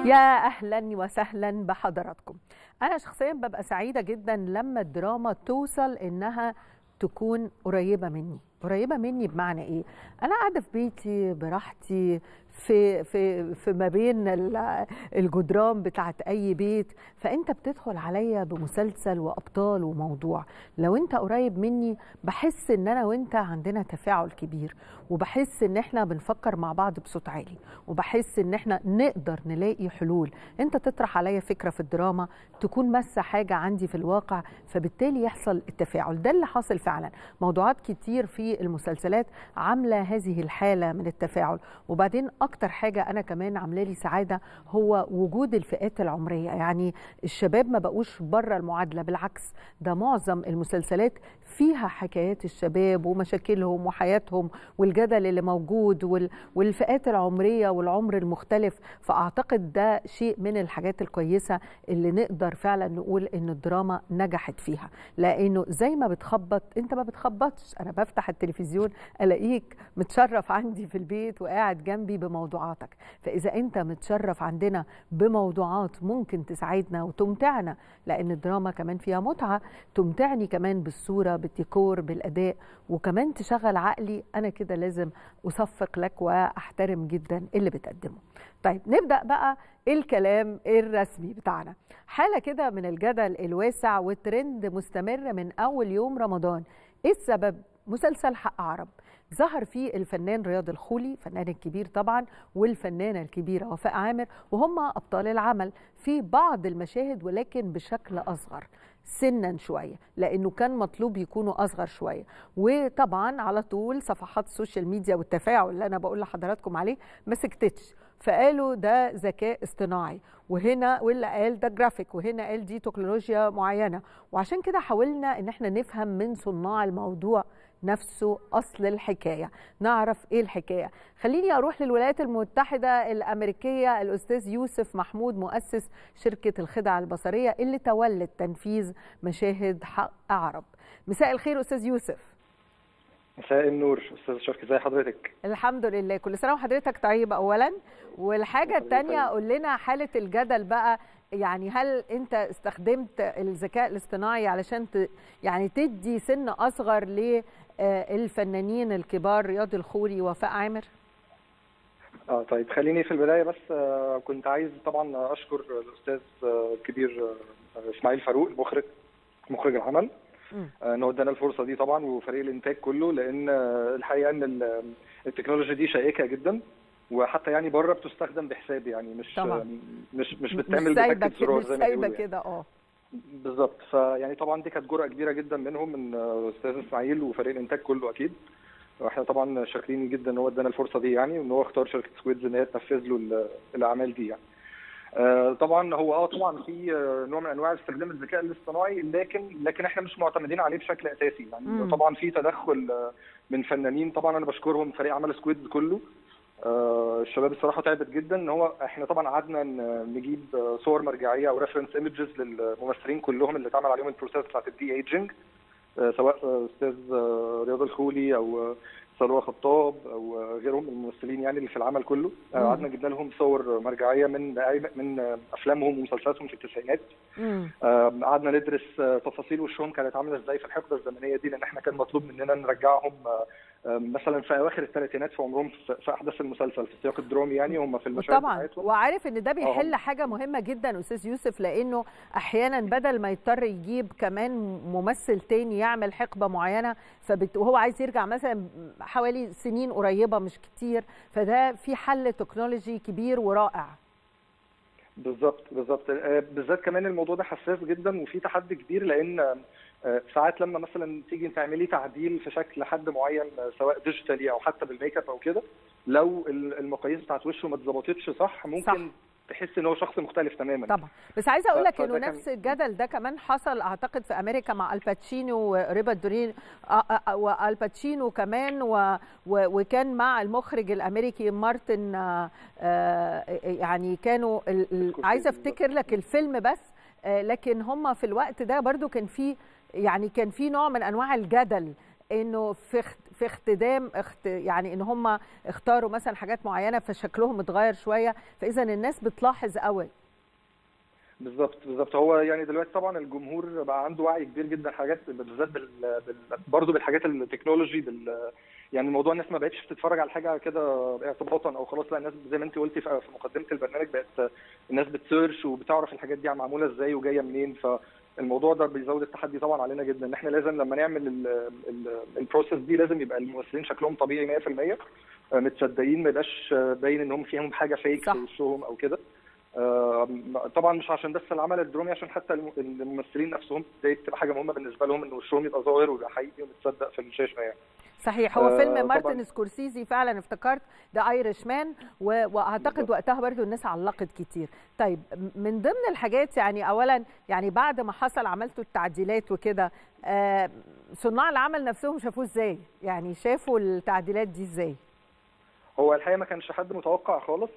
يا اهلا وسهلا بحضراتكم انا شخصيا ببقى سعيده جدا لما الدراما توصل انها تكون قريبه مني قريبه مني بمعنى ايه انا قاعده في بيتي براحتي في في في ما بين ال- الجدران بتاعت اي بيت فانت بتدخل عليا بمسلسل وابطال وموضوع لو انت قريب مني بحس ان انا وانت عندنا تفاعل كبير وبحس ان احنا بنفكر مع بعض بصوت عالي وبحس ان احنا نقدر نلاقي حلول انت تطرح عليا فكره في الدراما تكون ماسه حاجه عندي في الواقع فبالتالي يحصل التفاعل ده اللي حاصل فعلا موضوعات كتير في المسلسلات عامله هذه الحاله من التفاعل وبعدين اكتر حاجه انا كمان عامله لي سعاده هو وجود الفئات العمريه يعني الشباب ما بقوش بره المعادله بالعكس ده معظم المسلسلات فيها حكايات الشباب ومشاكلهم وحياتهم والجدل اللي موجود وال- والفئات العمريه والعمر المختلف فاعتقد ده شيء من الحاجات الكويسه اللي نقدر فعلا نقول ان الدراما نجحت فيها لانه زي ما بتخبط انت ما بتخبطش انا بفتح التلفزيون الاقيك متشرف عندي في البيت وقاعد جنبي بموضوعاتك فاذا انت متشرف عندنا بموضوعات ممكن تساعدنا وتمتعنا لان الدراما كمان فيها متعه تمتعني كمان بالصوره بالديكور بالاداء وكمان تشغل عقلي انا كده لازم اصفق لك واحترم جدا اللي بتقدمه طيب نبدا بقى الكلام الرسمي بتاعنا حاله كده من الجدل الواسع والترند مستمر من اول يوم رمضان ايه السبب مسلسل حق عرب ظهر فيه الفنان رياض الخولي فنان الكبير طبعا والفنانة الكبيرة وفاء عامر وهم أبطال العمل في بعض المشاهد ولكن بشكل أصغر سنا شوية لأنه كان مطلوب يكونوا أصغر شوية وطبعا على طول صفحات السوشيال ميديا والتفاعل اللي أنا بقول لحضراتكم عليه ما سكتتش فقالوا ده ذكاء اصطناعي وهنا واللي قال ده جرافيك وهنا قال دي تكنولوجيا معينة وعشان كده حاولنا ان احنا نفهم من صناع الموضوع نفسه اصل الحكايه نعرف ايه الحكايه خليني اروح للولايات المتحده الامريكيه الاستاذ يوسف محمود مؤسس شركه الخدع البصريه اللي تولت تنفيذ مشاهد حق عرب مساء الخير استاذ يوسف مساء النور استاذ شركي ازي حضرتك الحمد لله كل سنه وحضرتك طيب اولا والحاجه الثانيه قول لنا حاله الجدل بقى يعني هل انت استخدمت الذكاء الاصطناعي علشان ت... يعني تدي سن اصغر للفنانين الكبار رياض الخولي وفاء عامر اه طيب خليني في البدايه بس آه كنت عايز طبعا اشكر الاستاذ آه الكبير آه اسماعيل فاروق المخرج مخرج العمل آه ان هو ادانا الفرصه دي طبعا وفريق الانتاج كله لان آه الحقيقه ان ال- التكنولوجيا دي شائكه جدا وحتى يعني بره بتستخدم بحساب يعني مش طبعا. آه مش مش مش بتعمل سايبه بتاكد كده زرار مش زي ما سايبه بيقولوا يعني. كده اه بالظبط فيعني طبعا دي كانت جرأة كبيرة جدا منهم من آه، استاذ اسماعيل وفريق الانتاج كله اكيد واحنا طبعا شاكرين جدا ان هو ادانا الفرصه دي يعني وان هو اختار شركه سكويدز ان هي تنفذ له ال- الاعمال دي يعني. آه، طبعا هو اه طبعا في آه، نوع من انواع استخدام الذكاء الاصطناعي لكن لكن احنا مش معتمدين عليه بشكل اساسي يعني مم. طبعا في تدخل آه، من فنانين طبعا انا بشكرهم فريق عمل سكويدز كله آه، الشباب الصراحه تعبت جدا ان هو احنا طبعا قعدنا ن- نجيب آه، صور مرجعيه او ريفرنس ايمجز للممثلين كلهم اللي اتعمل عليهم البروسيس بتاعت الدي ايجنج سواء آه، استاذ آه، رياض الخولي او آه، سلوى خطاب او آه، غيرهم من الممثلين يعني اللي في العمل كله آه، مم. قعدنا جبنا لهم صور مرجعيه من من آه، افلامهم ومسلسلاتهم في التسعينات مم. آه، قعدنا ندرس آه، تفاصيل وشهم كانت عامله ازاي في الحقبه الزمنيه دي لان احنا كان مطلوب مننا نرجعهم آه، آه، مثلا في اواخر الثلاثينات في عمرهم في في احداث المسلسل في السياق الدرامي يعني هم في المشاهد طبعا بتاعتهم وعارف ان ده بيحل آه. حاجه مهمه جدا استاذ يوسف لانه احيانا بدل ما يضطر يجيب كمان ممثل تاني يعمل حقبه معينه فبت... وهو عايز يرجع مثلا حوالي سنين قريبه مش كتير فده في حل تكنولوجي كبير ورائع بالظبط بالظبط آه، بالذات كمان الموضوع ده حساس جدا وفي تحدي كبير لان آه، ساعات لما مثلا تيجي تعملي تعديل في شكل حد معين آه، سواء ديجيتالي او حتى بالميك اب او كده لو ال- المقاييس بتاعت وشه ما اتظبطتش صح ممكن صح. تحس ان هو شخص مختلف تماما طبعا بس عايزه اقول ف- لك انه فده كان- نفس الجدل ده كمان حصل اعتقد في امريكا مع الباتشينو وريبا دورين آه، آه، والباتشينو كمان و و وكان مع المخرج الامريكي مارتن آه، آه، يعني كانوا ال- ال- عايزه افتكر لك الفيلم بس آه، لكن هم في الوقت ده برضو كان في يعني كان في نوع من انواع الجدل انه في اخت- في اختدام اخت يعني ان هم اختاروا مثلا حاجات معينه فشكلهم اتغير شويه فاذا الناس بتلاحظ قوي بالظبط بالظبط هو يعني دلوقتي طبعا الجمهور بقى عنده وعي كبير جدا حاجات بالذات بال... بال... برضه بالحاجات التكنولوجي بال... يعني الموضوع الناس ما بقتش بتتفرج على حاجه كده ارتباطا او خلاص لا الناس زي ما انت قلتي في مقدمه البرنامج بقت الناس بتسيرش وبتعرف الحاجات دي معموله ازاي وجايه منين فالموضوع ده بيزود التحدي طبعا علينا جدا ان احنا لازم لما نعمل البروسيس دي لازم يبقى الممثلين شكلهم طبيعي 100% متصدقين ما يبقاش باين ان هم فيهم حاجه فيك في وشهم او كده طبعا مش عشان بس العمل الدرامي عشان حتى الممثلين نفسهم دي بتبقى حاجه مهمه بالنسبه لهم ان وشهم يبقى ظاهر ويبقى حقيقي ومتصدق في الشاشه يعني صحيح هو فيلم آه مارتن سكورسيزي فعلا افتكرت ذا ايرش مان واعتقد وقتها برضو الناس علقت كتير طيب من ضمن الحاجات يعني اولا يعني بعد ما حصل عملتوا التعديلات وكده آه صناع العمل نفسهم شافوه ازاي يعني شافوا التعديلات دي ازاي هو الحقيقه ما كانش حد متوقع خالص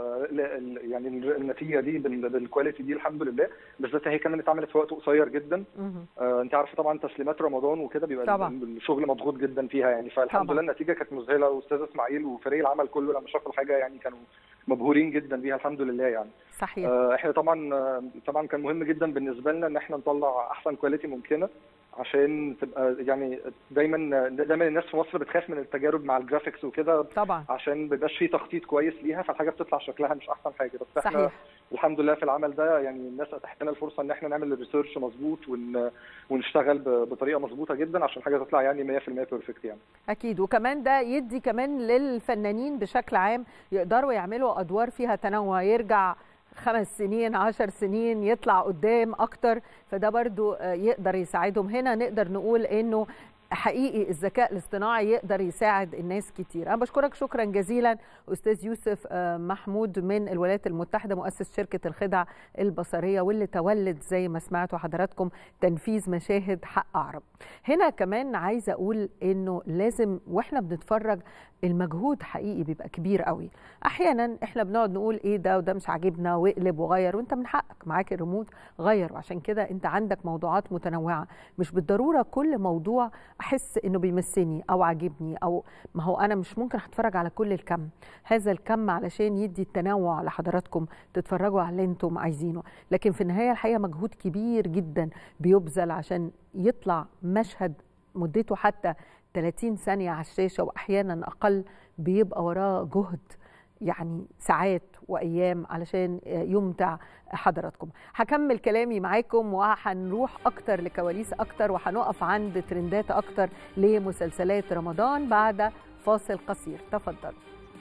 يعني النتيجه دي بالكواليتي دي الحمد لله بالذات هي كمان اتعملت في وقت قصير جدا انت عارفه طبعا تسليمات رمضان وكده بيبقى طبعا. الشغل مضغوط جدا فيها يعني فالحمد طبعا. لله النتيجه كانت مذهله واستاذ اسماعيل وفريق العمل كله لما شافوا الحاجه يعني كانوا مبهورين جدا بيها الحمد لله يعني صحيح احنا طبعا طبعا كان مهم جدا بالنسبه لنا ان احنا نطلع احسن كواليتي ممكنه عشان تبقى يعني دايما دايما الناس في مصر بتخاف من التجارب مع الجرافيكس وكده طبعا عشان ما بيبقاش في تخطيط كويس ليها فالحاجه بتطلع شكلها مش احسن حاجه بس احنا صحيح. الحمد لله في العمل ده يعني الناس اتاحت لنا الفرصه ان احنا نعمل الريسيرش مظبوط ون... ونشتغل بطريقه مظبوطه جدا عشان حاجه تطلع يعني 100% بيرفكت يعني اكيد وكمان ده يدي كمان للفنانين بشكل عام يقدروا يعملوا ادوار فيها تنوع يرجع خمس سنين عشر سنين يطلع قدام اكتر فده برضو يقدر يساعدهم هنا نقدر نقول انه حقيقي الذكاء الاصطناعي يقدر يساعد الناس كتير انا بشكرك شكرا جزيلا استاذ يوسف محمود من الولايات المتحده مؤسس شركه الخدع البصريه واللي تولد زي ما سمعتوا حضراتكم تنفيذ مشاهد حق عرب هنا كمان عايزه اقول انه لازم واحنا بنتفرج المجهود حقيقي بيبقى كبير قوي احيانا احنا بنقعد نقول ايه ده وده مش عاجبنا واقلب وغير وانت من حقك معاك الريموت غير وعشان كده انت عندك موضوعات متنوعه مش بالضروره كل موضوع احس انه بيمسني او عاجبني او ما هو انا مش ممكن هتفرج على كل الكم هذا الكم علشان يدي التنوع لحضراتكم تتفرجوا على اللي انتم عايزينه لكن في النهايه الحقيقه مجهود كبير جدا بيبذل عشان يطلع مشهد مدته حتى 30 ثانيه على الشاشه واحيانا اقل بيبقى وراه جهد يعني ساعات وايام علشان يمتع حضراتكم هكمل كلامي معاكم وهنروح اكتر لكواليس اكتر وهنقف عند ترندات اكتر لمسلسلات رمضان بعد فاصل قصير تفضل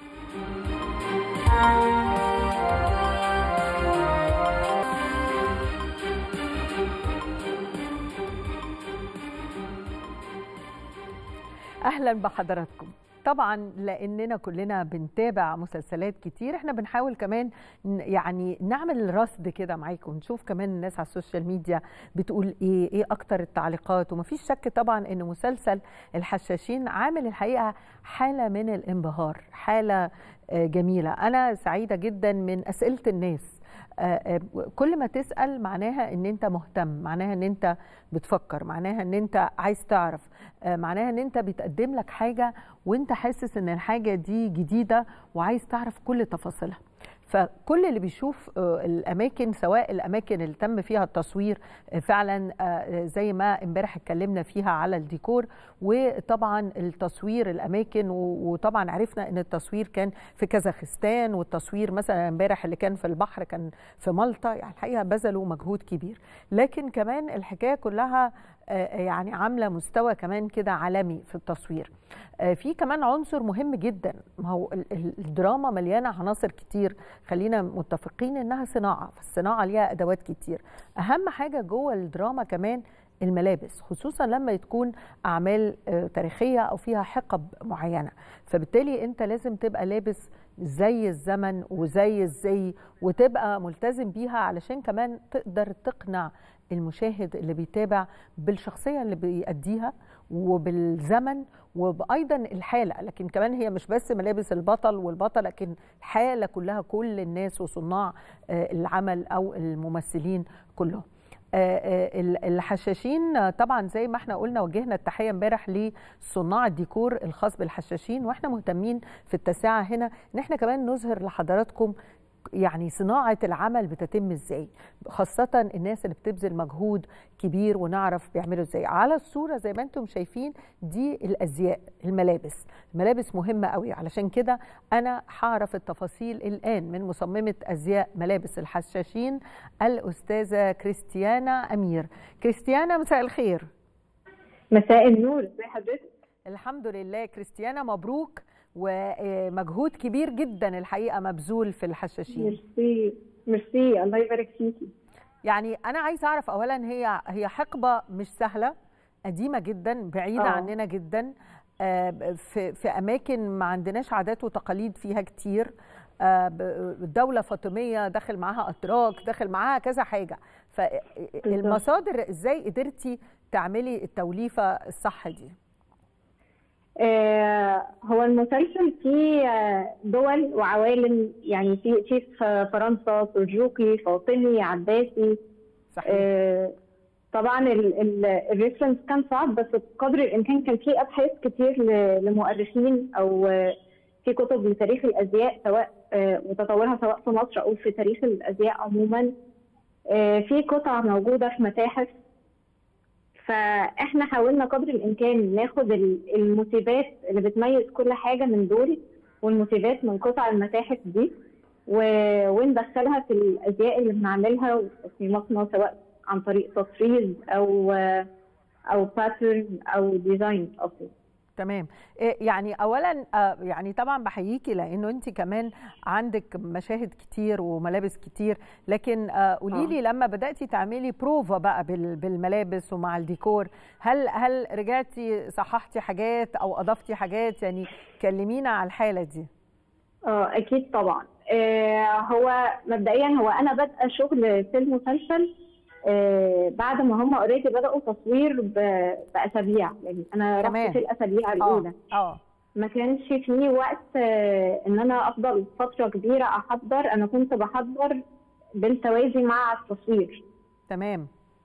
اهلا بحضراتكم طبعا لاننا كلنا بنتابع مسلسلات كتير احنا بنحاول كمان يعني نعمل رصد كده معاكم نشوف كمان الناس على السوشيال ميديا بتقول ايه ايه اكتر التعليقات ومفيش شك طبعا ان مسلسل الحشاشين عامل الحقيقه حاله من الانبهار حاله جميله انا سعيده جدا من اسئله الناس كل ما تسال معناها ان انت مهتم معناها ان انت بتفكر معناها ان انت عايز تعرف معناها ان انت بتقدم لك حاجه وانت حاسس ان الحاجه دي جديده وعايز تعرف كل تفاصيلها فكل اللي بيشوف الاماكن سواء الاماكن اللي تم فيها التصوير فعلا زي ما امبارح اتكلمنا فيها على الديكور وطبعا التصوير الاماكن وطبعا عرفنا ان التصوير كان في كازاخستان والتصوير مثلا امبارح اللي كان في البحر كان في مالطا يعني الحقيقه بذلوا مجهود كبير لكن كمان الحكايه كلها يعني عامله مستوى كمان كده عالمي في التصوير في كمان عنصر مهم جدا ما هو الدراما مليانه عناصر كتير خلينا متفقين انها صناعه فالصناعه ليها ادوات كتير اهم حاجه جوه الدراما كمان الملابس خصوصا لما تكون اعمال تاريخيه او فيها حقب معينه فبالتالي انت لازم تبقى لابس زي الزمن وزي الزي وتبقى ملتزم بيها علشان كمان تقدر تقنع المشاهد اللي بيتابع بالشخصيه اللي بيأديها وبالزمن وايضا الحاله لكن كمان هي مش بس ملابس البطل والبطل لكن الحاله كلها كل الناس وصناع العمل او الممثلين كلهم الحشاشين طبعا زي ما احنا قلنا وجهنا التحيه امبارح لصناع الديكور الخاص بالحشاشين واحنا مهتمين في التاسعه هنا ان احنا كمان نظهر لحضراتكم يعني صناعة العمل بتتم ازاي خاصة الناس اللي بتبذل مجهود كبير ونعرف بيعملوا ازاي على الصورة زي ما انتم شايفين دي الأزياء الملابس الملابس مهمة قوي علشان كده أنا هعرف التفاصيل الآن من مصممة أزياء ملابس الحشاشين الأستاذة كريستيانا أمير كريستيانا مساء الخير مساء النور ازي حضرتك الحمد لله كريستيانا مبروك ومجهود كبير جدا الحقيقه مبذول في الحشاشين ميرسي ميرسي الله يبارك فيكي يعني انا عايزه اعرف اولا هي هي حقبه مش سهله قديمه جدا بعيده أوه. عننا جدا في في اماكن ما عندناش عادات وتقاليد فيها كتير الدولة فاطمية داخل معاها أتراك داخل معاها كذا حاجة فالمصادر إزاي قدرتي تعملي التوليفة الصح دي؟ آه هو المسلسل فيه دول وعوالم يعني في في فرنسا سلجوقي فاطمي عباسي صحيح. آه طبعا الريفرنس كان صعب بس بقدر الامكان كان في ابحاث كتير لمؤرخين او في كتب لتاريخ الازياء سواء آه وتطورها سواء في مصر او في تاريخ الازياء عموما في قطع موجوده في متاحف فاحنا حاولنا قدر الامكان ناخد الموتيفات اللي بتميز كل حاجه من دول والموتيفات من قطع المتاحف دي و... وندخلها في الازياء اللي بنعملها في مصنع سواء عن طريق تطريز او او باترن او ديزاين اصلا تمام يعني اولا يعني طبعا بحييكي لانه انت كمان عندك مشاهد كتير وملابس كتير لكن قولي لي لما بداتي تعملي بروفا بقى بالملابس ومع الديكور هل هل رجعتي صححتي حاجات او اضفتي حاجات يعني كلمينا على الحاله دي اه اكيد طبعا آه هو مبدئيا هو انا بادئه شغل في المسلسل آه بعد ما هم اوريدي بداوا تصوير باسابيع يعني انا رحت في الاسابيع الاولى اه ما كانش في وقت آه ان انا افضل فتره كبيره احضر انا كنت بحضر بالتوازي مع التصوير تمام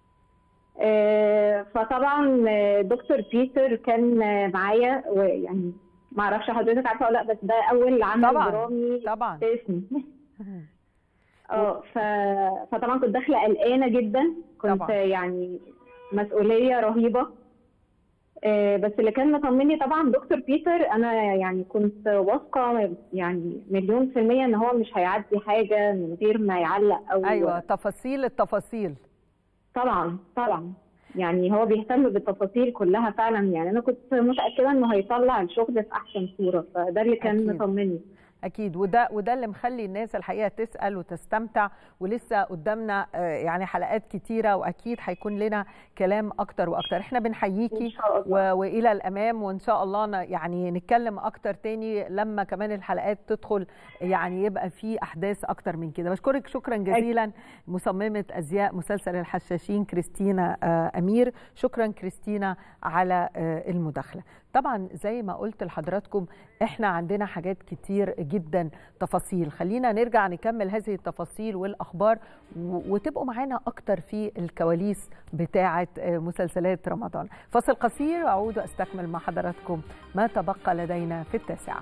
آه فطبعا دكتور بيتر كان معايا ويعني ما اعرفش حضرتك عارفه ولا لا بس ده اول عمل طبعا درامي طبعا اسمي اه ف... فطبعا كنت داخله قلقانه جدا كنت طبعا. يعني مسؤوليه رهيبه آه بس اللي كان مطمني طبعا دكتور بيتر انا يعني كنت واثقه يعني مليون في الميه ان هو مش هيعدي حاجه من غير ما يعلق او ايوه تفاصيل التفاصيل طبعا طبعا يعني هو بيهتم بالتفاصيل كلها فعلا يعني انا كنت متاكده انه هيطلع الشغل في احسن صوره فده اللي كان أكيد. مطمني اكيد وده وده اللي مخلي الناس الحقيقه تسال وتستمتع ولسه قدامنا يعني حلقات كتيره واكيد هيكون لنا كلام اكتر واكتر احنا بنحييكي والى الامام وان شاء الله يعني نتكلم اكتر تاني لما كمان الحلقات تدخل يعني يبقى في احداث اكتر من كده بشكرك شكرا جزيلا مصممه ازياء مسلسل الحشاشين كريستينا امير شكرا كريستينا على المداخله طبعا زي ما قلت لحضراتكم احنا عندنا حاجات كتير جدا تفاصيل خلينا نرجع نكمل هذه التفاصيل والاخبار وتبقوا معانا اكتر في الكواليس بتاعه مسلسلات رمضان فاصل قصير واعود واستكمل مع حضراتكم ما تبقى لدينا في التاسعه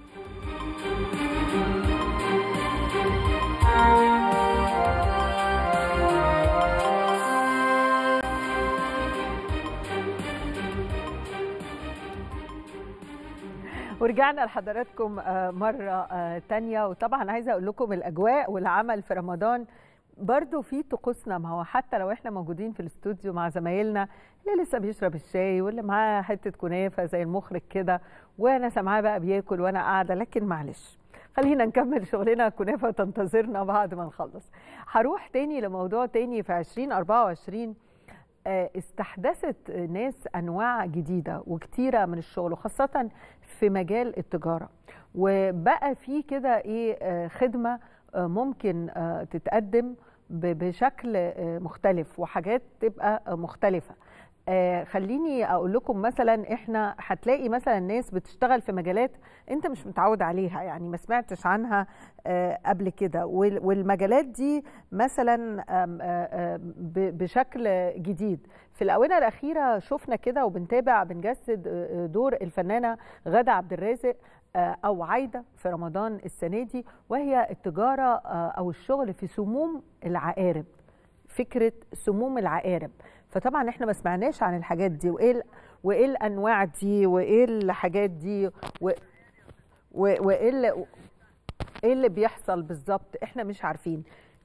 ورجعنا لحضراتكم مرة تانية وطبعا عايزة أقول لكم الأجواء والعمل في رمضان برضو في طقوسنا ما هو حتى لو احنا موجودين في الاستوديو مع زمايلنا اللي لسه بيشرب الشاي واللي معاه حته كنافه زي المخرج كده وانا سامعاه بقى بياكل وانا قاعده لكن معلش خلينا نكمل شغلنا كنافه تنتظرنا بعد ما نخلص هروح تاني لموضوع تاني في 2024 استحدثت ناس انواع جديده وكتيره من الشغل وخاصه في مجال التجاره وبقى في كده ايه خدمه ممكن تتقدم بشكل مختلف وحاجات تبقى مختلفه آه خليني اقول لكم مثلا احنا هتلاقي مثلا ناس بتشتغل في مجالات انت مش متعود عليها يعني ما سمعتش عنها آه قبل كده والمجالات دي مثلا آم آم بشكل جديد في الاونه الاخيره شفنا كده وبنتابع بنجسد دور الفنانه غاده عبد الرازق او عايده في رمضان السنه دي وهي التجاره او الشغل في سموم العقارب فكره سموم العقارب فطبعا احنا ما سمعناش عن الحاجات دي وايه وايه الانواع دي وايه الحاجات دي و وايه اللي ايه اللي بيحصل بالظبط احنا مش عارفين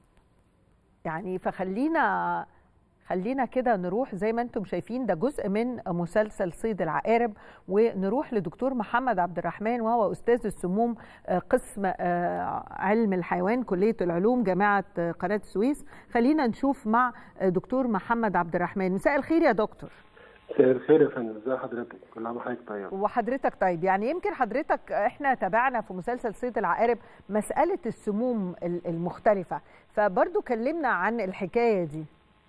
يعني فخلينا خلينا كده نروح زي ما انتم شايفين ده جزء من مسلسل صيد العقارب ونروح لدكتور محمد عبد الرحمن وهو استاذ السموم قسم علم الحيوان كليه العلوم جامعه قناه السويس خلينا نشوف مع دكتور محمد عبد الرحمن مساء الخير يا دكتور مساء الخير يا فندم ازي حضرتك كل عام وحضرتك طيب وحضرتك طيب يعني يمكن حضرتك احنا تابعنا في مسلسل صيد العقارب مساله السموم المختلفه فبرضو كلمنا عن الحكايه دي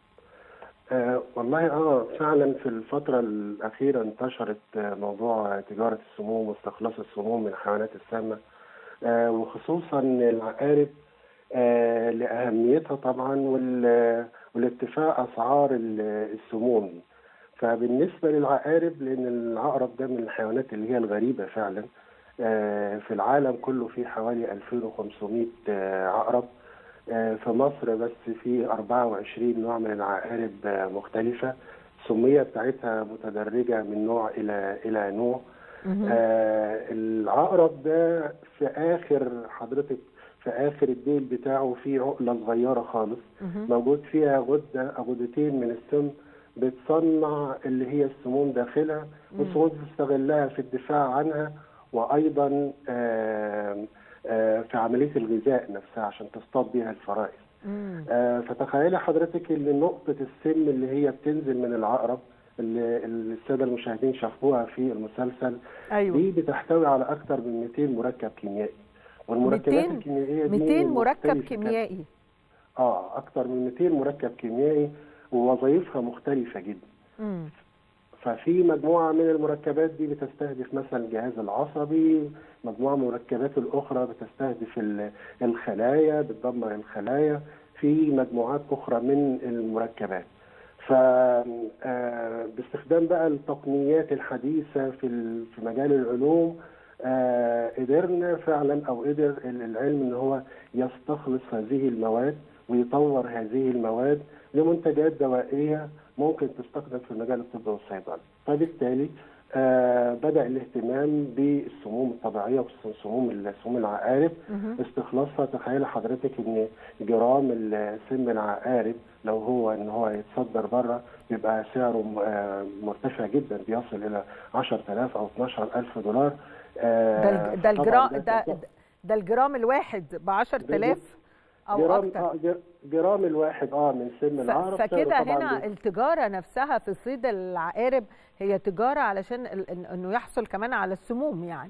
آه والله اه فعلا في الفترة الأخيرة انتشرت آه موضوع تجارة السموم واستخلاص السموم من الحيوانات السامة آه وخصوصا العقارب آه لأهميتها طبعا والارتفاع أسعار السموم دي فبالنسبة للعقارب لأن العقرب ده من الحيوانات اللي هي الغريبة فعلا آه في العالم كله في حوالي 2500 آه عقرب في مصر بس في 24 نوع من العقارب مختلفة السمية بتاعتها متدرجة من نوع إلى إلى نوع آه العقرب ده في آخر حضرتك في آخر الديل بتاعه في عقلة صغيرة خالص موجود فيها غدة غدتين من السم بتصنع اللي هي السموم داخلها والسموم بتستغلها في الدفاع عنها وأيضا آه في عمليه الغذاء نفسها عشان تصطاد بيها الفرائس. آه فتخيلي حضرتك ان نقطه السم اللي هي بتنزل من العقرب اللي الساده المشاهدين شافوها في المسلسل أيوة. دي بتحتوي على اكثر من 200 مركب كيميائي والمركبات الكيميائيه دي 200 مركب كيميائي اه اكثر من 200 مركب كيميائي ووظائفها مختلفه جدا. مم. ففي مجموعة من المركبات دي بتستهدف مثلا الجهاز العصبي مجموعة من المركبات الأخرى بتستهدف الخلايا بتدمر الخلايا في مجموعات أخرى من المركبات ف باستخدام بقى التقنيات الحديثة في في مجال العلوم قدرنا فعلا أو قدر العلم إن هو يستخلص هذه المواد ويطور هذه المواد لمنتجات دوائية ممكن تستخدم في مجال الطب والصيدله فبالتالي آه بدا الاهتمام بالسموم الطبيعيه وخصوصا سموم سموم العقارب استخلاصها تخيل حضرتك ان جرام سم العقارب لو هو ان هو يتصدر بره بيبقى سعره آه مرتفع جدا بيصل الى 10000 او 12000 دولار آه ده الجرام ده, ده الجرام الواحد ب 10000 او جرام اكتر آه جرام الواحد اه من سن العقرب فكده هنا التجاره نفسها في صيد العقارب هي تجاره علشان انه يحصل كمان على السموم يعني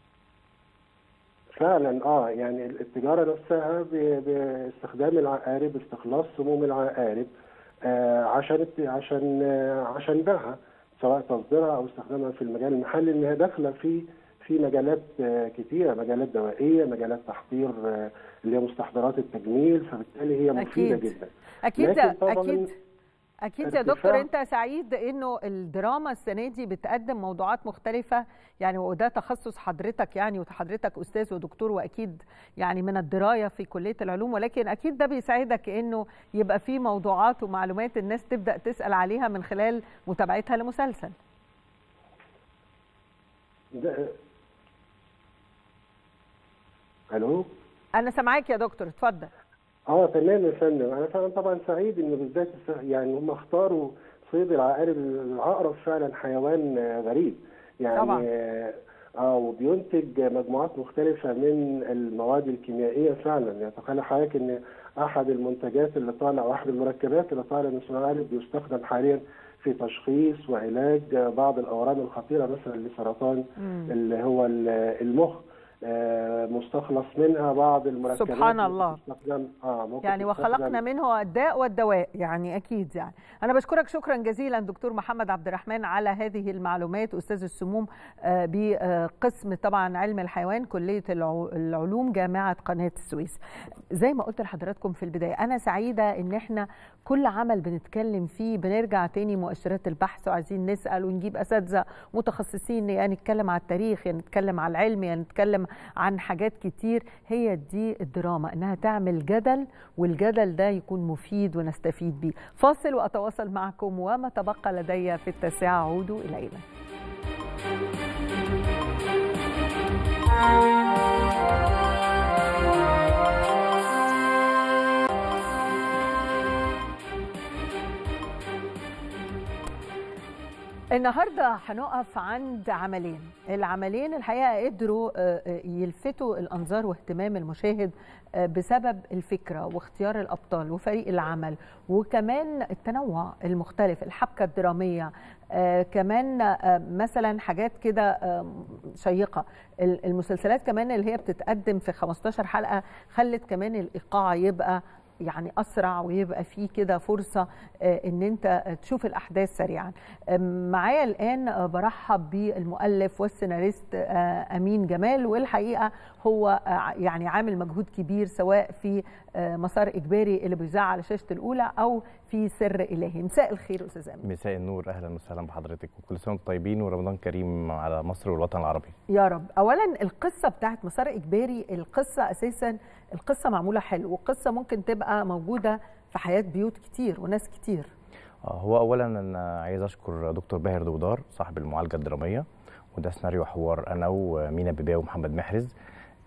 فعلا اه يعني التجاره نفسها باستخدام العقارب استخلاص سموم العقارب آه عشان عشان آه عشان بيعها سواء تصديرها او استخدامها في المجال المحلي انها داخله في في مجالات كتيره مجالات دوائيه مجالات تحضير اللي هي مستحضرات التجميل فبالتالي هي مفيده أكيد. جدا اكيد اكيد اكيد يا دكتور انت سعيد انه الدراما السنه دي بتقدم موضوعات مختلفه يعني وده تخصص حضرتك يعني وحضرتك استاذ ودكتور واكيد يعني من الدرايه في كليه العلوم ولكن اكيد ده بيساعدك انه يبقى في موضوعات ومعلومات الناس تبدا تسال عليها من خلال متابعتها لمسلسل ده الو انا سامعاك يا دكتور اتفضل اه تمام يا فندم انا فعلا طبعا سعيد ان بالذات يعني هم اختاروا صيد العقارب العقرب فعلا حيوان غريب يعني طبعا. اه وبينتج مجموعات مختلفه من المواد الكيميائيه فعلا يعني تخيل حضرتك ان احد المنتجات اللي طالع واحد المركبات اللي طالع من العقارب بيستخدم حاليا في تشخيص وعلاج بعض الاورام الخطيره مثلا لسرطان مم. اللي هو المخ آه، مستخلص منها بعض المركبات سبحان ممكن الله. تستخدم اه ممكن يعني وخلقنا تستخدم- منه الداء والدواء يعني اكيد يعني انا بشكرك شكرا جزيلا دكتور محمد عبد الرحمن على هذه المعلومات استاذ السموم آه، بقسم طبعا علم الحيوان كليه العو- العلوم جامعه قناه السويس زي ما قلت لحضراتكم في البدايه انا سعيده ان احنا كل عمل بنتكلم فيه بنرجع تاني مؤشرات البحث وعايزين نسال ونجيب اساتذه متخصصين يا نتكلم على التاريخ يا نتكلم على العلم يا نتكلم عن حاجات كتير هي دي الدراما انها تعمل جدل والجدل ده يكون مفيد ونستفيد بيه فاصل واتواصل معكم وما تبقى لدي في التاسعه عودوا الينا النهارده هنقف عند عملين العملين الحقيقه قدروا آه، آه، يلفتوا الانظار واهتمام المشاهد آه، بسبب الفكره واختيار الابطال وفريق العمل وكمان التنوع المختلف الحبكه الدراميه آه، كمان آه، مثلا حاجات كده آه، شيقه ال- المسلسلات كمان اللي هي بتتقدم في 15 حلقه خلت كمان الايقاع يبقى يعني اسرع ويبقى فيه كده فرصه آه، ان انت تشوف الاحداث سريعا آم، معايا الان آه، برحب بالمؤلف والسيناريست آه، امين جمال والحقيقه هو آه، يعني عامل مجهود كبير سواء في آه، مسار اجباري اللي بيذاع على شاشه الاولى او في سر الهي مساء الخير استاذ امين مساء النور اهلا وسهلا بحضرتك وكل سنه وانتم طيبين ورمضان كريم على مصر والوطن العربي يا رب اولا القصه بتاعت مسار اجباري القصه اساسا القصه معموله حلو والقصه ممكن تبقى موجوده في حياه بيوت كتير وناس كتير آه، هو اولا انا عايز اشكر دكتور باهر دودار صاحب المعالجه الدراميه وده سيناريو حوار انا ومينا بيباوي ومحمد محرز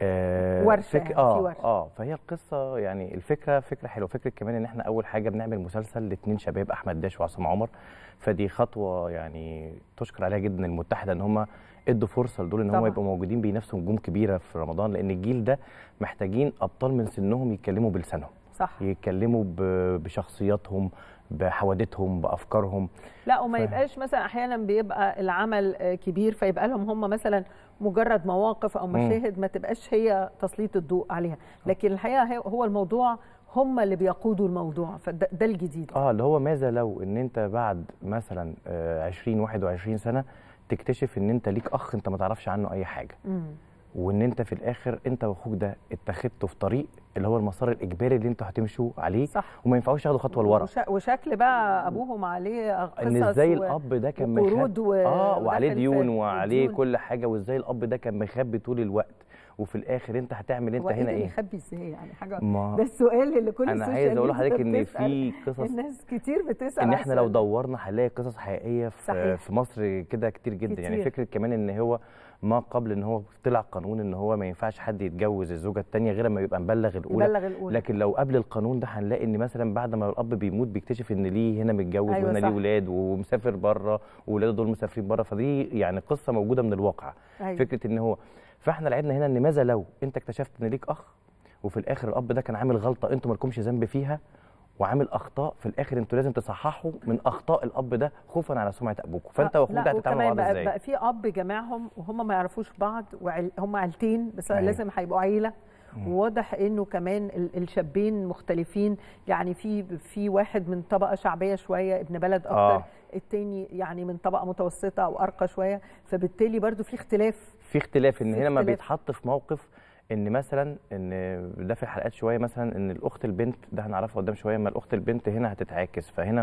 آه ورشة يعني، في اه ورشة. اه فهي القصه يعني الفكره فكره حلوه فكره كمان ان احنا اول حاجه بنعمل مسلسل لاثنين شباب احمد داش وعصام عمر فدي خطوه يعني تشكر عليها جدا المتحده ان هم ادوا فرصه لدول ان هم طبعاً. يبقوا موجودين بينافسوا نجوم كبيره في رمضان لان الجيل ده محتاجين ابطال من سنهم يتكلموا بلسانهم صح يتكلموا ب- بشخصياتهم بحوادثهم بافكارهم لا وما ف- يبقاش مثلا احيانا بيبقى العمل آه، كبير فيبقى لهم هم مثلا مجرد مواقف او مشاهد ما تبقاش هي تسليط الضوء عليها لكن الحقيقه هي- هو الموضوع هم اللي بيقودوا الموضوع فده ده الجديد اه اللي هو ماذا لو ان انت بعد مثلا آه، 20 21 سنه تكتشف ان انت ليك اخ انت ما تعرفش عنه اي حاجه مم. وان انت في الاخر انت واخوك ده اتخذتوا في طريق اللي هو المسار الاجباري اللي انتوا هتمشوا عليه صح وما ينفعوش ياخدوا خطوه لورا وش- وشكل بقى ابوهم عليه قصص ان ازاي و- الاب ده كان وقروض مخبي و- اه وعليه وداخل ديون في وعليه الديون. كل حاجه وازاي الاب ده كان مخبي طول الوقت وفي الاخر انت هتعمل انت هو هنا ده ايه يخبي ازاي يعني حاجه ما ده السؤال اللي كل انا السوشيال عايز اقول ميديا لحضرتك ان بتسأل. في قصص الناس كتير بتسال ان على احنا لو السؤال ده. دورنا هنلاقي قصص حقيقيه في صحيح. في مصر كده كتير جدا كتير. يعني فكره كمان ان هو ما قبل ان هو طلع قانون ان هو ما ينفعش حد يتجوز الزوجه الثانيه غير لما يبقى مبلغ الاولى يبلغ الاولى لكن لو قبل القانون ده هنلاقي ان مثلا بعد ما الاب بيموت بيكتشف ان ليه هنا متجوز أيوة وهنا صح. ليه ولاد ومسافر بره وولاده دول مسافرين بره فدي يعني قصه موجوده من الواقع أيوة. فكره ان هو فاحنا لعبنا هنا ان ماذا لو انت اكتشفت ان ليك اخ وفي الاخر الاب ده كان عامل غلطه انتوا مالكمش ذنب فيها وعامل اخطاء في الاخر انتوا لازم تصححوا من اخطاء الاب ده خوفا على سمعه ابوكم فانت آه، واخوك لا، ده هتتعاملوا مع وكمان بعض بقى, ازاي بقى في اب جمعهم وهم ما يعرفوش بعض وعل... هم عيلتين بس أيوة. لازم هيبقوا عيله وواضح انه كمان ال- الشابين مختلفين يعني في في واحد من طبقه شعبيه شويه ابن بلد اكتر آه. آه. التاني يعني من طبقه متوسطه او ارقى شويه فبالتالي برضو في اختلاف في اختلاف ان في هنا ما اختلاف. بيتحط في موقف ان مثلا ان ده في الحلقات شويه مثلا ان الاخت البنت ده هنعرفها قدام شويه اما الاخت البنت هنا هتتعاكس فهنا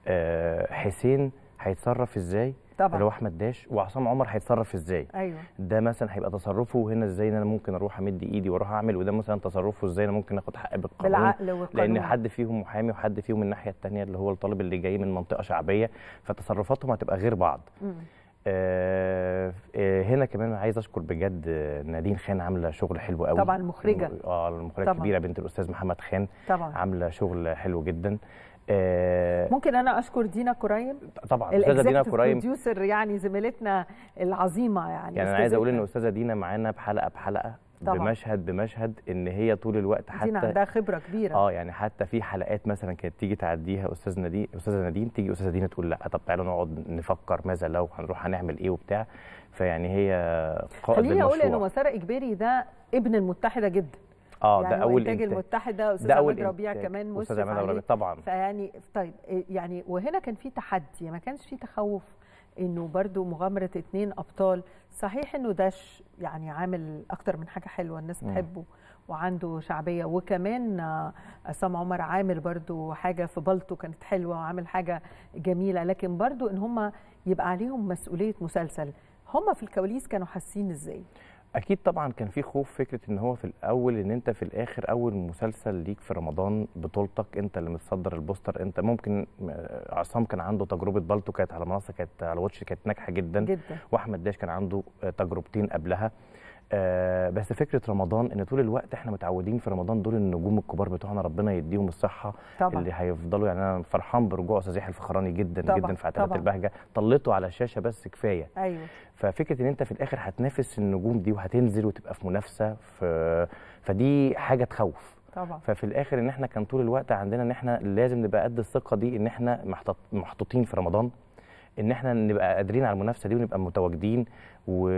آه، حسين هيتصرف ازاي طبعا. اللي هو احمد داش وعصام عمر هيتصرف ازاي ايوه ده مثلا هيبقى تصرفه هنا ازاي ان انا ممكن اروح امد ايدي واروح اعمل وده مثلا تصرفه ازاي انا ممكن اخد حقي بالقانون بالعقل والقانون لان حد فيهم محامي وحد فيهم الناحيه الثانيه اللي هو الطالب اللي جاي من منطقه شعبيه فتصرفاتهم هتبقى غير بعض مم. آه آه، هنا كمان عايز اشكر بجد آه، نادين خان عامله شغل حلو قوي طبعاً المخرجة. اه المخرجه طبعاً. الكبيره بنت الاستاذ محمد خان طبعا عامله شغل حلو جدا آه ممكن انا اشكر دينا كرايم طبعا استاذه دينا كرايم بروديوسر يعني زميلتنا العظيمه يعني يعني انا عايز اقول ان أستاذتنا. استاذه دينا معانا بحلقه بحلقه طبعاً. بمشهد بمشهد ان هي طول الوقت دينا حتى عندها خبره كبيره اه يعني حتى في حلقات مثلا كانت تيجي تعديها استاذ نادين استاذه نادين تيجي استاذه دينا تقول لا طب تعالوا نقعد نفكر ماذا لو هنروح هنعمل ايه وبتاع فيعني هي قائد خليني اقول انه المشروع مسار اجباري ده ابن المتحده جدا اه يعني ده اول انتاج إنتاج. المتحده استاذ ده اول عماد ربيع إنتاج. كمان أستاذ مشرف عماد ربيع عليه طبعا فيعني طيب إيه يعني وهنا كان في تحدي ما كانش في تخوف انه برضو مغامره اتنين ابطال صحيح انه داش يعني عامل اكتر من حاجه حلوه الناس مم. بتحبه وعنده شعبيه وكمان آه، عصام عمر عامل برضو حاجه في بالطو كانت حلوه وعامل حاجه جميله لكن برضو ان هم يبقى عليهم مسؤوليه مسلسل هم في الكواليس كانوا حاسين ازاي اكيد طبعا كان في خوف فكره ان هو في الاول ان انت في الاخر اول مسلسل ليك في رمضان بطولتك انت اللي متصدر البوستر انت ممكن آه، عصام كان عنده تجربه بالطو كانت على منصه كانت على واتش كانت ناجحه جدا جدا واحمد داش كان عنده آه، تجربتين قبلها آه، بس فكره رمضان ان طول الوقت احنا متعودين في رمضان دول النجوم الكبار بتوعنا ربنا يديهم الصحه طبعا اللي هيفضلوا يعني انا فرحان برجوع استاذ يحيى الفخراني جدا طبعاً، جدا في اعتماد طبعاً. البهجه طلته على الشاشه بس كفايه ايوه ففكره ان انت في الاخر هتنافس النجوم دي وهتنزل وتبقى في منافسه في فدي حاجه تخوف طبعا ففي الاخر ان احنا كان طول الوقت عندنا ان احنا لازم نبقى قد الثقه دي ان احنا محطط محطوطين في رمضان ان احنا نبقى قادرين على المنافسه دي ونبقى متواجدين و...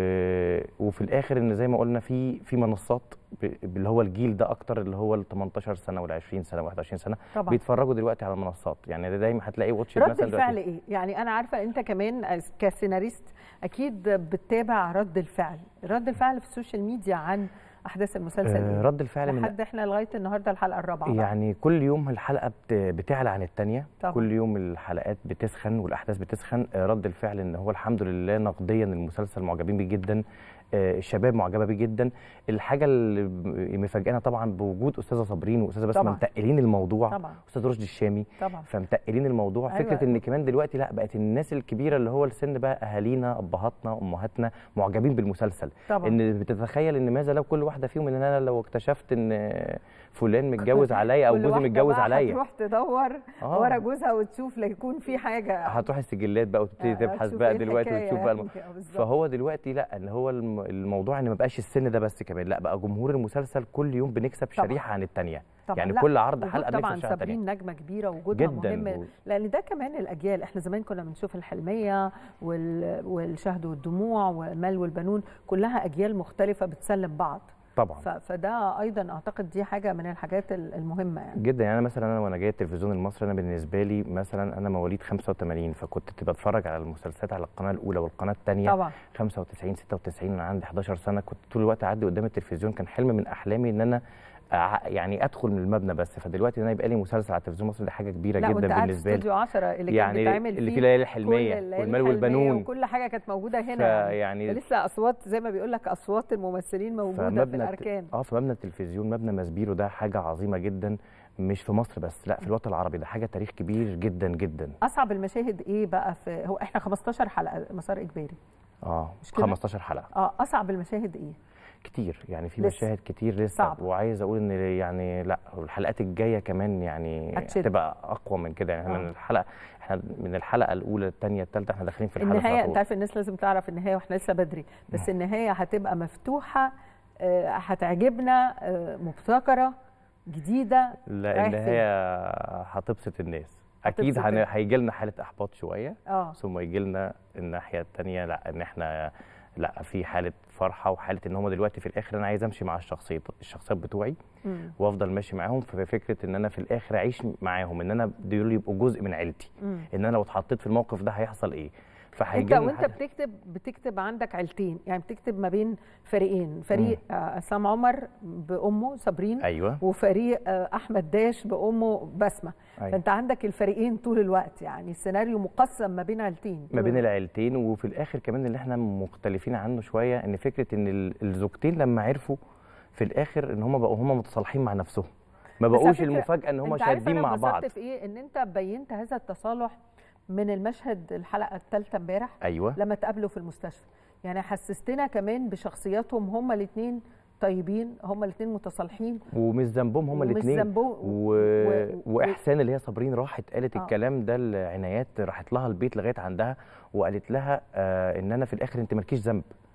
وفي الاخر ان زي ما قلنا في في منصات ب... اللي هو الجيل ده اكتر اللي هو ال 18 سنه وال 20 سنه وال 21 سنه طبعا بيتفرجوا دلوقتي على المنصات يعني ده دايما هتلاقي واتش رد مثلا الفعل دلوقتي. ايه؟ يعني انا عارفه انت كمان كسيناريست اكيد بتتابع رد الفعل، رد الفعل في السوشيال ميديا عن احداث المسلسل آه ايه؟ رد الفعل من لحد احنا لغايه النهارده الحلقه الرابعه بقى. يعني كل يوم الحلقه بت- بتعلى عن الثانيه طبعاً. كل يوم الحلقات بتسخن والاحداث بتسخن آه، رد الفعل ان هو الحمد لله نقديا المسلسل معجبين بيه جدا آه، الشباب معجبه بيه جدا الحاجه اللي ب- مفاجئنا طبعا بوجود استاذه صابرين واستاذه بسمه طبعاً. متقلين الموضوع طبعا استاذ رشدي الشامي طبعا فمتقلين الموضوع أيوة. فكره ان كمان دلوقتي لا بقت الناس الكبيره اللي هو السن بقى اهالينا ابهاتنا امهاتنا معجبين بالمسلسل طبعا ان بتتخيل ان ماذا لو كل واحده فيهم ان انا لو اكتشفت ان فلان متجوز عليا او كل جوزي واحدة متجوز بقى عليا هتروح تدور آه. ورا جوزها وتشوف لا يكون في حاجه هتروح السجلات بقى وتبتدي آه، تبحث تشوف بقى إيه دلوقتي الحكاية وتشوف بقى الم... يعني. آه، بالظبط. فهو دلوقتي لا ان هو الم- الموضوع ان ما بقاش السن ده بس كمان لا بقى جمهور المسلسل كل يوم بنكسب طبعاً. شريحه عن الثانيه طبعا يعني لا، كل عرض وجود حلقه بنكسب طبعا شريحه ثانيه صابرين نجمه كبيره وجودها جدا مهم لان ده كمان الاجيال احنا زمان كنا بنشوف الحلميه وال... والشهد والدموع والمال والبنون كلها اجيال مختلفه بتسلم بعض طبعا ف... فده ايضا اعتقد دي حاجه من الحاجات ال- المهمه يعني جدا يعني انا مثلا انا وانا جاي التلفزيون المصري انا بالنسبه لي مثلا انا مواليد 85 فكنت بتفرج على المسلسلات على القناه الاولى والقناه الثانيه طبعا 95 96 انا عندي 11 سنه كنت طول الوقت اعدي قدام التلفزيون كان حلم من احلامي ان انا أع- يعني ادخل من المبنى بس فدلوقتي ان انا يبقى لي مسلسل على التلفزيون المصري دي حاجه كبيره لا وانت جدا قاعد في بالنسبه لي استوديو 10 اللي يعني كان بيتعمل اللي فيه فيه ليالي كل الحلميه الليالي والمال الحلمية والبنون وكل حاجه كانت موجوده هنا يعني. فيعني لسه اصوات زي ما بيقول لك اصوات الممثلين موجوده في فمبنى الت- الاركان اه في مبنى التلفزيون مبنى مسبيرو ده حاجه عظيمه جدا مش في مصر بس لا في الوطن العربي ده حاجه تاريخ كبير جدا جدا اصعب المشاهد ايه بقى في هو احنا 15 حلقه مسار اجباري اه مش كده؟ 15 حلقه اه اصعب المشاهد ايه كتير يعني في لسه. مشاهد كتير لسه صعب. وعايز اقول ان يعني لا الحلقات الجايه كمان يعني هتشد. هتبقى اقوى من كده يعني احنا آه. من الحلقه احنا من الحلقه الاولى الثانيه الثالثه احنا داخلين في الحلقه النهايه على انت طول. عارف الناس لازم تعرف النهايه واحنا لسه بدري بس النهايه هتبقى مفتوحه آه، هتعجبنا آه، مبتكره جديده لا رايح النهايه هتبسط الناس اكيد هتبسط هن... الناس. هيجي لنا حاله احباط شويه اه ثم يجي لنا الناحيه الثانيه لا ان احنا لا في حاله فرحه وحاله ان هم دلوقتي في الاخر انا عايز امشي مع الشخصيات الشخصيات بتوعي مم. وافضل ماشي معاهم في فكره ان انا في الاخر اعيش معاهم ان انا دول يبقوا جزء من عيلتي مم. ان انا لو اتحطيت في الموقف ده هيحصل ايه انت فهيجي لنا وانت حاجة- بتكتب بتكتب عندك عيلتين يعني بتكتب ما بين فريقين فريق آه، عصام عمر بامه صابرين ايوه وفريق آه، احمد داش بامه بسمه أيوة. فانت عندك الفريقين طول الوقت يعني السيناريو مقسم ما بين عيلتين ما بين العيلتين وفي الاخر كمان اللي احنا مختلفين عنه شويه ان فكره ان ال- الزوجتين لما عرفوا في الاخر ان هم بقوا هم متصالحين مع نفسهم ما بس على بقوش فكرة المفاجاه ان هم انت عارف شادين أنا مع انبسطت بعض في ايه ان انت بينت هذا التصالح من المشهد الحلقه الثالثه امبارح ايوه لما اتقابلوا في المستشفى يعني حسستنا كمان بشخصياتهم هما الاثنين طيبين هما الاثنين متصالحين ومش ذنبهم هم ومش الاثنين ذنبهم و... و- واحسان اللي هي صابرين راحت قالت آه. الكلام ده لعنايات راحت لها البيت لغايه عندها وقالت لها آه ان انا في الاخر انت مالكيش ذنب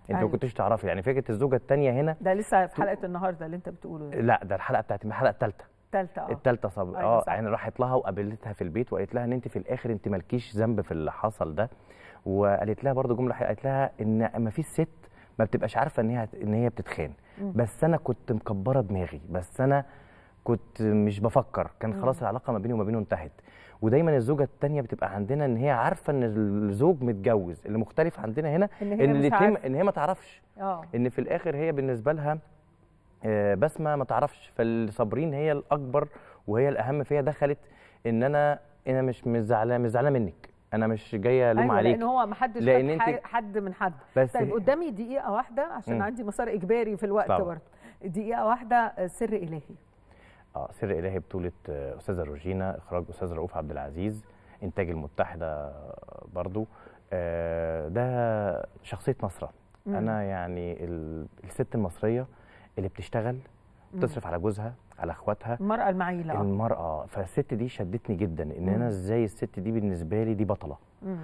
انت ما أيوة. كنتش تعرفي يعني فكره الزوجه الثانيه هنا ده لسه في حلقه النهارده اللي انت بتقوله ده لا ده الحلقه بتاعت الحلقه الثالثه الثالثه اه الثالثه صب... أيوة اه صح. يعني راحت لها وقابلتها في البيت وقالت لها ان انت في الاخر انت مالكيش ذنب في اللي حصل ده وقالت لها برضو جمله حلوة، قالت لها ان ما فيش ست ما بتبقاش عارفه ان هي ان هي بتتخان بس انا كنت مكبره دماغي بس انا كنت مش بفكر كان خلاص العلاقه ما بيني وما بينه انتهت ودايما الزوجه الثانيه بتبقى عندنا ان هي عارفه ان الزوج متجوز اللي مختلف عندنا هنا إن هي ان مش الاتنين عارفة. ان هي ما تعرفش اه ان في الاخر هي بالنسبه لها آه، بسمه ما تعرفش فالصابرين هي الاكبر وهي الاهم فيها دخلت ان انا انا مش مش زعلان مش زعلانه منك انا مش جايه الوم ايوه عليك لان هو ما حدش لأن خد انت- ح- حد من حد بس طيب هي- قدامي دقيقه واحده عشان مم. عندي مسار اجباري في الوقت طبعا. برضه دقيقه واحده آه، سر الهي اه سر الهي بطوله آه، استاذه روجينا اخراج استاذ رؤوف عبد العزيز انتاج المتحده برضو آه، ده شخصيه نصره مم. انا يعني ال- الست المصريه اللي بتشتغل بتصرف على جوزها على اخواتها المراه المعيله آه. المرأة فالست دي شدتني جدا ان انا مم. ازاي الست دي بالنسبة لي دي بطلة مم.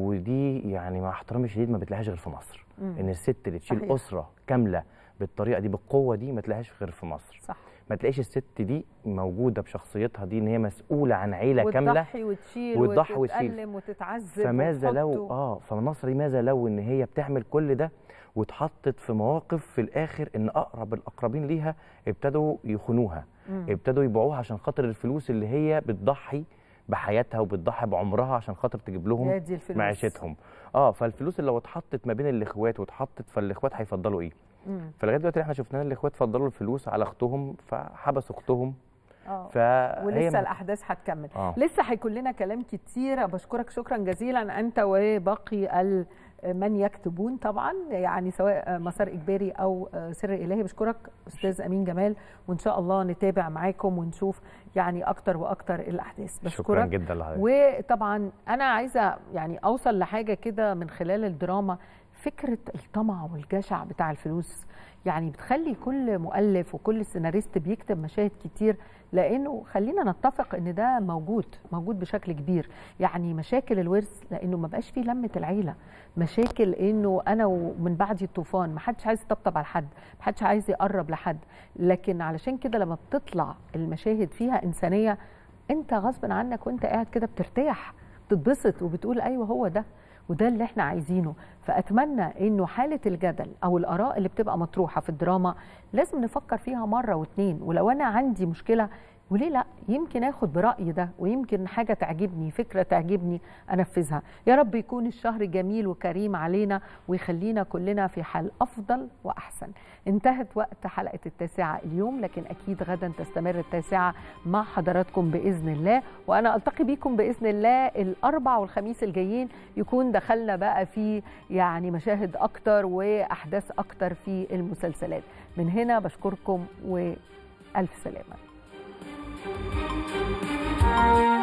ودي يعني مع احترامي الشديد ما بتلاقيهاش غير في مصر مم. ان الست اللي تشيل صحيح. أسرة كاملة بالطريقة دي بالقوة دي ما تلاقيهاش غير في مصر صح ما تلاقيش الست دي موجودة بشخصيتها دي ان هي مسؤولة عن عيلة كاملة وتضحي وتشيل وتضحي وتشيل. وتتألم وتتعذب فماذا لو وتحط و- اه فمصر ماذا لو ان هي بتعمل كل ده واتحطت في مواقف في الاخر ان اقرب الاقربين ليها ابتدوا يخونوها مم. ابتدوا يبيعوها عشان خاطر الفلوس اللي هي بتضحي بحياتها وبتضحي بعمرها عشان خاطر تجيب يا لهم دي الفلوس معيشتهم اه فالفلوس اللي لو اتحطت ما بين الاخوات واتحطت فالاخوات هيفضلوا ايه مم. فلغايه دلوقتي احنا شفنا الاخوات فضلوا الفلوس على اختهم فحبسوا اختهم اه فهي ولسه ما- الاحداث هتكمل آه. لسه هيكون لنا كلام كتير بشكرك شكرا جزيلا انت وباقي ال- من يكتبون طبعا يعني سواء مسار اجباري او سر الهي بشكرك استاذ امين جمال وان شاء الله نتابع معاكم ونشوف يعني اكتر واكتر الاحداث شكرا بشكرك جدا لحضرتك وطبعا انا عايزه يعني اوصل لحاجه كده من خلال الدراما فكره الطمع والجشع بتاع الفلوس يعني بتخلي كل مؤلف وكل سيناريست بيكتب مشاهد كتير لانه خلينا نتفق ان ده موجود موجود بشكل كبير يعني مشاكل الورث لانه ما بقاش فيه لمه العيله مشاكل انه انا ومن بعد الطوفان ما حدش عايز يطبطب على حد ما حدش عايز يقرب لحد لكن علشان كده لما بتطلع المشاهد فيها انسانيه انت غصب عنك وانت قاعد كده بترتاح بتتبسط وبتقول ايوه هو ده وده اللي احنا عايزينه فاتمنى انه حاله الجدل او الاراء اللي بتبقى مطروحه في الدراما لازم نفكر فيها مره واتنين ولو انا عندي مشكله وليه لا يمكن اخد برايي ده ويمكن حاجه تعجبني فكره تعجبني انفذها يا رب يكون الشهر جميل وكريم علينا ويخلينا كلنا في حال افضل واحسن انتهت وقت حلقه التاسعه اليوم لكن اكيد غدا تستمر التاسعه مع حضراتكم باذن الله وانا التقي بيكم باذن الله الاربع والخميس الجايين يكون دخلنا بقى في يعني مشاهد اكتر واحداث اكتر في المسلسلات من هنا بشكركم والف سلامه